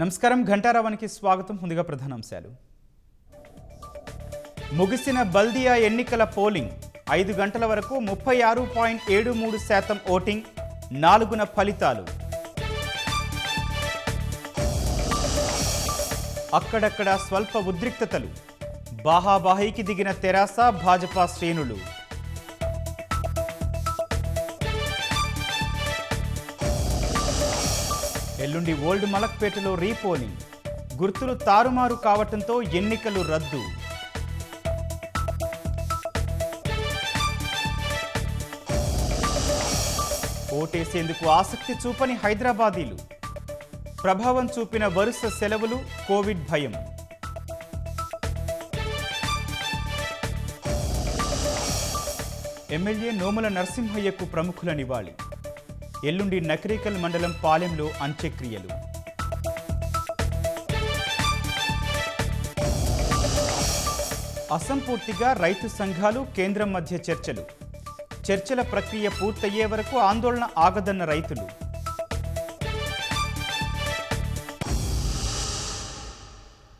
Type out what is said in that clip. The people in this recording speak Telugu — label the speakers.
Speaker 1: నమస్కారం ఘంటారావానికి స్వాగతం ముందుగా ప్రధానాంశాలు ముగిసిన బల్దియా ఎన్నికల పోలింగ్ ఐదు గంటల వరకు ముప్పై ఆరు పాయింట్ ఏడు మూడు శాతం ఓటింగ్ నాలుగున ఫలితాలు అక్కడక్కడ స్వల్ప ఉద్రిక్తతలు బాహాబాహీకి దిగిన తెరాస భాజపా శ్రేణులు ఎల్లుండి ఓల్డ్ మలక్పేటలో రీపోలింగ్ గుర్తులు తారుమారు కావటంతో ఎన్నికలు రద్దు ఓటేసేందుకు ఆసక్తి చూపని హైదరాబాదీలు ప్రభావం చూపిన వరుస సెలవులు కోవిడ్ భయం ఎమ్మెల్యే నోముల నరసింహయ్యకు ప్రముఖుల నివాళి ఎల్లుండి నకరికల్ మండలం పాలెంలో అంత్యక్రియలు అసంపూర్తిగా రైతు సంఘాలు కేంద్రం మధ్య చర్చలు చర్చల ప్రక్రియ పూర్తయ్యే వరకు ఆందోళన ఆగదన్న రైతులు